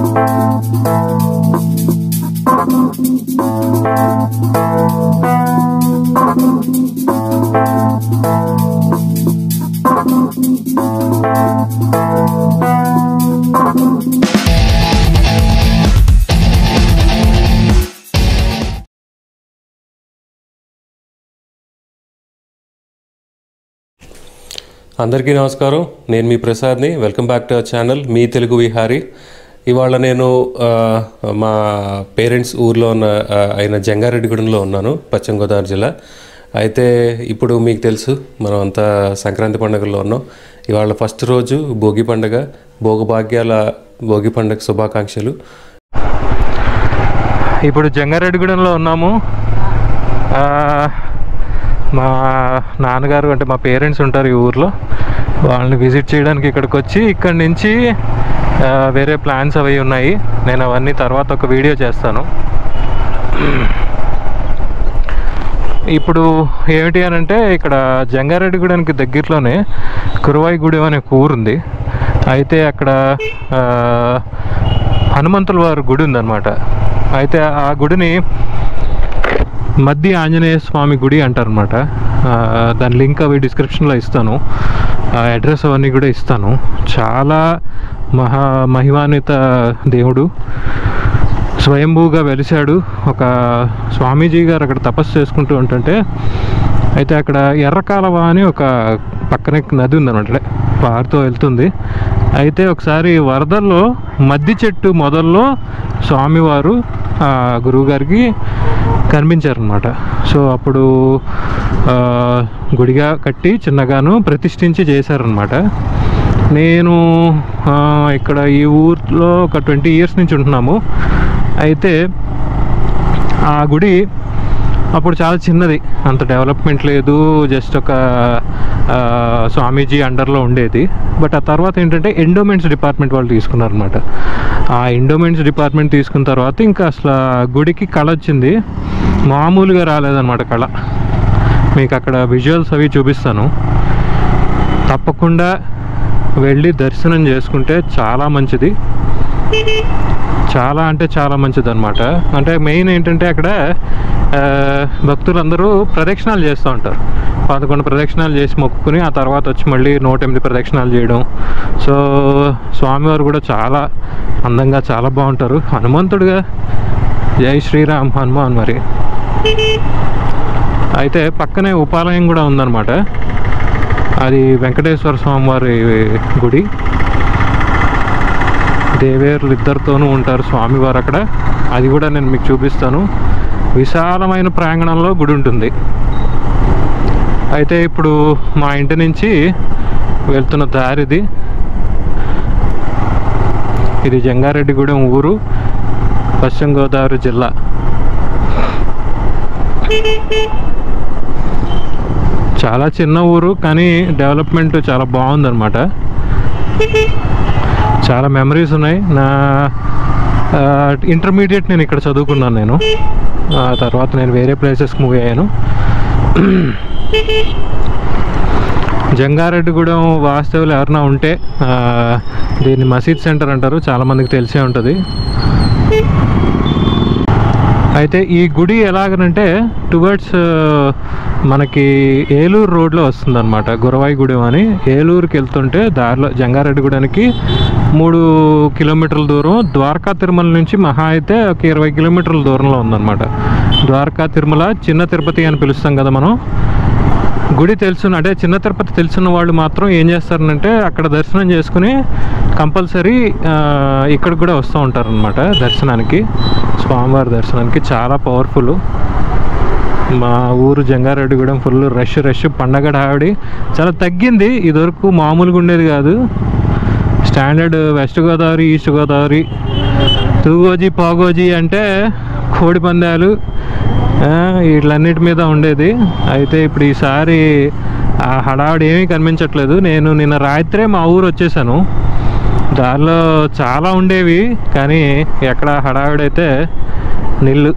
అందరికీ నమస్కారం నేను మీ ప్రసాద్ని welcome back to our channel మీ తెలుగు విహారీ ఇవాళ నేను ఆ, మా పేరెంట్స్ ఊర్లో ఉన్న ఆ, అయిన జంగారెడ్డిగూడెంలో ఉన్నాను పశ్చిమ గోదావరి జిల్లా అయితే ఇప్పుడు మీకు తెలుసు మనం అంతా సంక్రాంతి పండుగలో ఉన్నాం ఇవాళ ఫస్ట్ రోజు భోగి పండుగ భోగభాగ్యాల భోగి పండుగ శుభాకాంక్షలు ఇప్పుడు జంగారెడ్డిగూడెంలో ఉన్నాము ఆ, మా నాన్నగారు అంటే మా పేరెంట్స్ ఉంటారు ఈ ఊర్లో వాళ్ళని విజిట్ చేయడానికి ఇక్కడికి వచ్చి ఇక్కడి నుంచి ఆ, వేరే ప్లాన్స్ అవి ఉన్నాయి నేను అవన్నీ తర్వాత ఒక వీడియో చేస్తాను ఇప్పుడు ఏమిటి అని అంటే ఇక్కడ జంగారెడ్డిగూడెంకి దగ్గరలోనే కురువాయిగూడెం అనే ఒక ఊరు ఉంది అయితే అక్కడ ఆ, హనుమంతుల వారి గుడి ఉందన్నమాట అయితే ఆ గుడిని మధ్య ఆంజనేయ స్వామి గుడి అంటారనమాట దాని లింక్ అవి డిస్క్రిప్షన్లో ఇస్తాను ఆ అడ్రస్ అవన్నీ కూడా ఇస్తాను చాలా మహా మహిమాన్విత దేవుడు స్వయంభూగా వెలిశాడు ఒక స్వామీజీ గారు అక్కడ తపస్సు చేసుకుంటూ ఉంటుంటే అయితే అక్కడ ఎర్రకాలవ అని ఒక పక్కనే నది ఉందన్నమాట పారుతూ వెళ్తుంది అయితే ఒకసారి వరదల్లో మద్ది చెట్టు మొదల్లో స్వామివారు ఆ గురువుగారికి కనిపించారనమాట సో అప్పుడు ఆ, గుడిగా కట్టి చిన్నగాను ప్రతిష్ఠించి చేశారనమాట నేను ఆ, ఇక్కడ ఈ ఊర్లో ఒక ట్వంటీ ఇయర్స్ నుంచి ఉంటున్నాము అయితే ఆ గుడి అప్పుడు చాలా చిన్నది అంత డెవలప్మెంట్ లేదు జస్ట్ ఒక ఆ, స్వామీజీ అండర్లో ఉండేది బట్ ఆ తర్వాత ఏంటంటే ఎండోమెంట్స్ డిపార్ట్మెంట్ వాళ్ళు తీసుకున్నారనమాట ఆ ఎండోమెంట్స్ డిపార్ట్మెంట్ తీసుకున్న తర్వాత ఇంకా అసలు ఆ గుడికి కళ వచ్చింది మామూలుగా రాలేదన్నమాట కళ మీకు అక్కడ విజువల్స్ అవి చూపిస్తాను తప్పకుండా వెళ్ళి దర్శనం చేసుకుంటే చాలా మంచిది చాలా అంటే చాలా మంచిది అనమాట అంటే మెయిన్ ఏంటంటే అక్కడ ఆ, భక్తులందరూ ప్రదక్షిణాలు చేస్తూ ఉంటారు పదకొండు ప్రదక్షిణాలు చేసి మొక్కుకుని ఆ తర్వాత వచ్చి మళ్ళీ నూట ఎనిమిది ప్రదక్షిణాలు చేయడం సో స్వామివారు కూడా చాలా అందంగా చాలా బాగుంటారు హనుమంతుడుగా జై శ్రీరామ్ హనుమాన్ మరి అయితే పక్కనే ఉపాలయం కూడా ఉందన్నమాట అది వెంకటేశ్వర స్వామి వారి గుడి దేవేరులు ఇద్దరితోనూ ఉంటారు స్వామివారు అక్కడ అది కూడా నేను మీకు చూపిస్తాను విశాలమైన ప్రాంగణంలో గుడి ఉంటుంది అయితే ఇప్పుడు మా ఇంటి నుంచి వెళ్తున్న దారిది ఇది జంగారెడ్డిగూడెం ఊరు పశ్చిమ గోదావరి జిల్లా చాలా చిన్న ఊరు కానీ డెవలప్మెంట్ చాలా బాగుందన్నమాట చాలా మెమరీస్ ఉన్నాయి నా ఇంటర్మీడియట్ నేను ఇక్కడ చదువుకున్నాను నేను ఆ తర్వాత నేను వేరే ప్లేసెస్కి మూవ్ అయ్యాను జంగారెడ్డిగూడెం వాస్తవులు ఎవరైనా ఉంటే ఆ, దీన్ని మసీద్ సెంటర్ అంటారు చాలామందికి తెలిసే ఉంటుంది అయితే ఈ గుడి ఎలాగనంటే టువర్డ్స్ మనకి ఏలూరు రోడ్లో వస్తుంది అనమాట గురవాయిగూడెం అని ఏలూరుకి వెళ్తుంటే దారిలో జంగారెడ్డిగూడెనికి మూడు కిలోమీటర్ల దూరం ద్వారకా తిరుమల నుంచి మహా అయితే ఒక ఇరవై కిలోమీటర్ల దూరంలో ఉందన్నమాట ద్వారకా తిరుమల చిన్న తిరుపతి అని పిలుస్తాం కదా మనం గుడి తెలుసున్న అంటే చిన్న తిరుపతి తెలుసున్న వాళ్ళు మాత్రం ఏం చేస్తారంటే అక్కడ దర్శనం చేసుకుని కంపల్సరీ ఇక్కడికి కూడా వస్తూ ఉంటారనమాట దర్శనానికి స్వామివారి దర్శనానికి చాలా పవర్ఫుల్ మా ఊరు జంగారెడ్డిగూడెం ఫుల్ రష్ రష్ పండగ డావిడి చాలా తగ్గింది ఇదివరకు మామూలుగా ఉండేది కాదు standard west Godavari east Godavari తూగోజీ పాగోజీ అంటే కోడి పందాలు ఆ, వీటిలన్నిటి మీద ఉండేది అయితే ఇప్పుడు ఈసారి ఆ హడావిడి ఏమీ కనిపించట్లేదు నేను నిన్న రాత్రే మా ఊరు వచ్చేసాను దారిలో చాలా ఉండేవి కానీ ఎక్కడ హడావిడైతే నిల్లు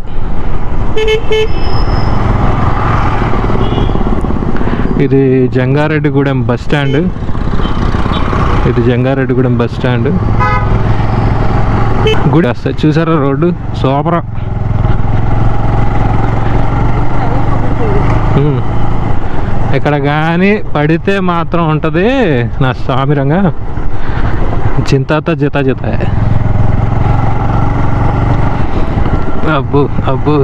ఇది జంగారెడ్డిగూడెం బస్ స్టాండ్ ఇది జంగారెడ్డిగూడెం బస్ స్టాండ్ గుడి వస్తాయి చూసారా రోడ్డు సూపర్ ఉమ్. ఇక్కడ కానీ పడితే మాత్రం ఉంటుంది నా స్వామిరంగా చింతాత జిత జిత అబ్బు అబ్బు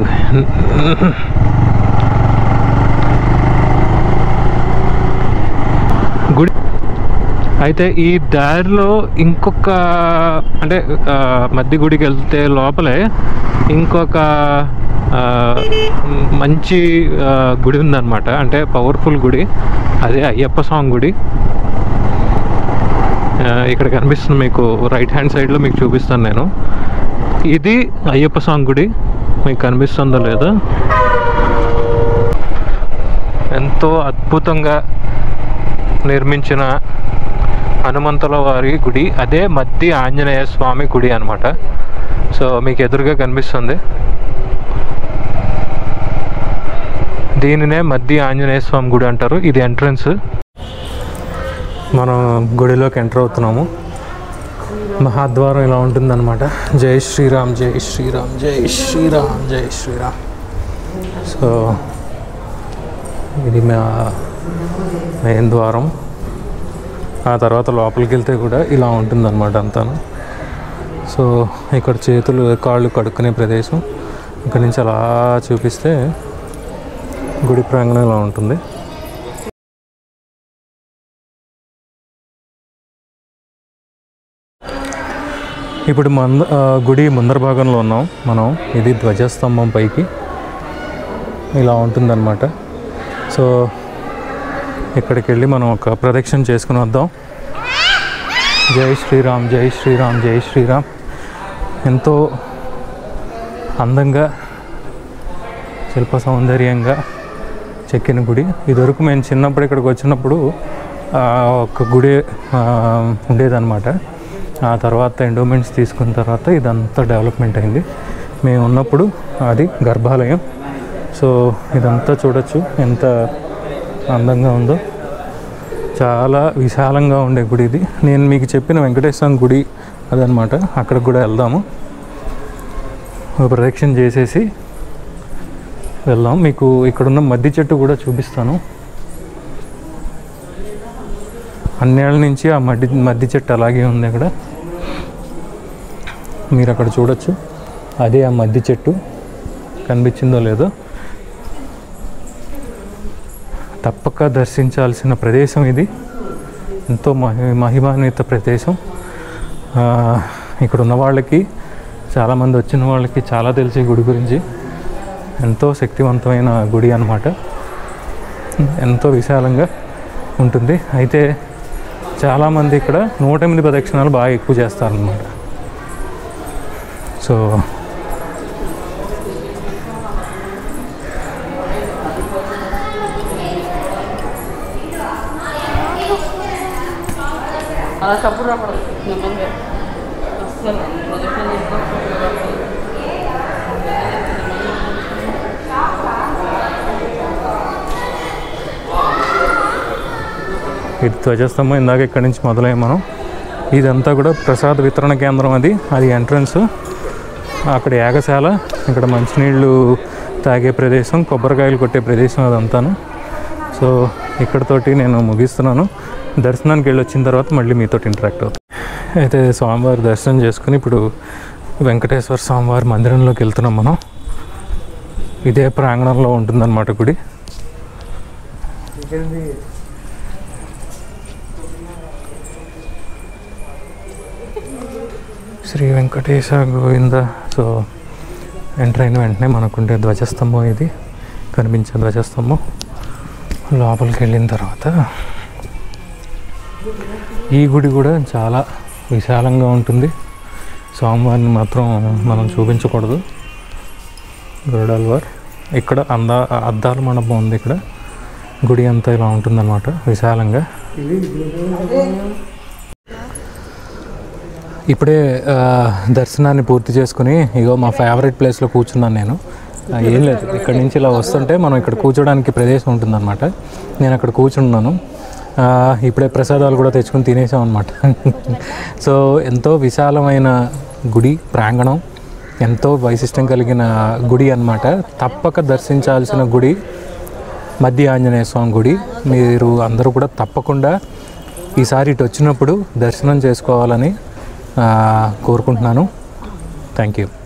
గుడి అయితే ఈ దారిలో ఇంకొక అంటే ఆ, మధ్య గుడికి వెళ్తే లోపలే ఇంకొక ఆ, మ్, మంచి ఆ, గుడి ఉందన్నమాట అంటే పవర్ఫుల్ గుడి అదే అయ్యప్ప స్వామి గుడి ఆ, ఇక్కడ కనిపిస్తుంది మీకు రైట్ హ్యాండ్ సైడ్లో మీకు చూపిస్తాను నేను ఇది అయ్యప్ప స్వామి గుడి మీకు కనిపిస్తుందో లేదో ఎంతో అద్భుతంగా నిర్మించిన హనుమంతుల వారి గుడి అదే మధ్య ఆంజనేయ స్వామి గుడి అనమాట సో మీకు ఎదురుగా కనిపిస్తుంది దీనినే మధ్య ఆంజనేయ స్వామి గుడి అంటారు ఇది ఎంట్రన్స్ మనం గుడిలోకి ఎంటర్ అవుతున్నాము మహాద్వారం ఇలా ఉంటుందన్నమాట జై శ్రీరామ్ జై శ్రీరామ్ జై శ్రీరామ్ జై శ్రీరామ్ సో ఇది మా మెయిన్ ద్వారం ఆ తర్వాత లోపలికి వెళ్తే కూడా ఇలా ఉంటుందన్నమాట అంతాను సో ఇక్కడ చేతులు కాళ్ళు కడుక్కునే ప్రదేశం ఇక్కడ నుంచి అలా చూపిస్తే గుడి ప్రాంగణం ఇలా ఉంటుంది ఇప్పుడు మంద ఆ, గుడి ముందర భాగంలో ఉన్నాం మనం ఇది ధ్వజస్తంభం పైకి ఇలా ఉంటుందన్నమాట సో ఇక్కడికి వెళ్ళి మనం ఒక ప్రదక్షిణ చేసుకుని వద్దాం జై శ్రీరామ్ జై శ్రీరామ్ జై శ్రీరామ్ ఎంతో అందంగా శిల్ప సౌందర్యంగా చెక్కిన గుడి ఇదివరకు మేము చిన్నప్పుడు ఇక్కడికి వచ్చినప్పుడు ఆ, ఒక గుడి ఆ, ఉండేదన్నమాట ఆ తర్వాత ఎండోమెంట్స్ తీసుకున్న తర్వాత ఇదంతా డెవలప్మెంట్ అయింది మేము ఉన్నప్పుడు అది గర్భాలయం సో ఇదంతా చూడొచ్చు ఎంత అందంగా ఉందో చాలా విశాలంగా ఉండే గుడి ఇది నేను మీకు చెప్పిన వెంకటేశ్వర గుడి అదనమాట అక్కడికి కూడా వెళ్దాము ఒక ప్రదక్షిణ చేసేసి వెళ్దాం మీకు ఇక్కడున్న మద్ది చెట్టు కూడా చూపిస్తాను అన్నేళ్ళ నుంచి ఆ మడ్డి మద్ది చెట్టు అలాగే ఉంది అక్కడ మీరు అక్కడ చూడొచ్చు అదే ఆ మద్ది చెట్టు కనిపించిందో లేదో తప్పక దర్శించాల్సిన ప్రదేశం ఇది ఎంతో మహి మహిమాన్విత ప్రదేశం ఆ, ఇక్కడ ఉన్న వాళ్ళకి చాలామంది వచ్చిన వాళ్ళకి చాలా తెలిసి ఈ గుడి గురించి ఎంతో శక్తివంతమైన గుడి అన్నమాట ఎంతో విశాలంగా ఉంటుంది అయితే చాలామంది ఇక్కడ నూట ఎనిమిది ప్రదక్షిణాలు బాగా ఎక్కువ చేస్తారనమాట సో అలా తప్పుడు రాకూడదు నెమ్మదిగా అస్సలు ప్రొజెక్షన్ చేసుకోవాలి ఇది ధ్వజస్తంభం ఇందాక ఇక్కడి నుంచి మొదలయ్యాం మనం ఇదంతా కూడా ప్రసాద వితరణ కేంద్రం అది అది ఎంట్రన్స్ అక్కడ యాగశాల ఇక్కడ మంచినీళ్ళు తాగే ప్రదేశం కొబ్బరికాయలు కొట్టే ప్రదేశం అదంతాను సో ఇక్కడతోటి నేను ముగిస్తున్నాను దర్శనానికి వెళ్ళి వచ్చిన తర్వాత మళ్ళీ మీతో ఇంటరాక్ట్ అవుతాను అయితే స్వామివారి దర్శనం చేసుకుని ఇప్పుడు వెంకటేశ్వర స్వామివారి మందిరంలోకి వెళ్తున్నాం మనం ఇదే ప్రాంగణంలో ఉంటుందన్నమాట గుడి శ్రీ వెంకటేశ గోవింద సో ఎంటర్ అయిన వెంటనే మనకుండే ధ్వజస్తంభం ఇది కనిపించే ధ్వజస్తంభం లోపలికి వెళ్ళిన తర్వాత ఈ గుడి కూడా చాలా విశాలంగా ఉంటుంది స్వామివారిని మాత్రం మనం చూపించకూడదు గరుడాల్వార్ ఇక్కడ అందా అద్దాల మండపం ఉంది ఇక్కడ గుడి అంతా ఇలా ఉంటుందన్నమాట విశాలంగా ఇప్పుడే ఆ, దర్శనాన్ని పూర్తి చేసుకుని ఇగో మా ఫేవరెట్ ప్లేస్లో కూర్చున్నాను నేను ఆ, ఏం లేదు ఇక్కడ నుంచి ఇలా వస్తుంటే మనం ఇక్కడ కూర్చోడానికి ప్రదేశం ఉంటుందన్నమాట నేను అక్కడ కూర్చున్నాను ఆ, ఇప్పుడే ప్రసాదాలు కూడా తెచ్చుకొని తినేసాం అనమాట సో ఎంతో విశాలమైన గుడి ప్రాంగణం ఎంతో వైశిష్టం కలిగిన గుడి అన్నమాట తప్పక దర్శించాల్సిన గుడి మధ్య ఆంజనేయ స్వామి గుడి మీరు అందరూ కూడా తప్పకుండా ఈసారి ఇటు వచ్చినప్పుడు దర్శనం చేసుకోవాలని ఆ, కోరుకుంటున్నాను థ్యాంక్ యూ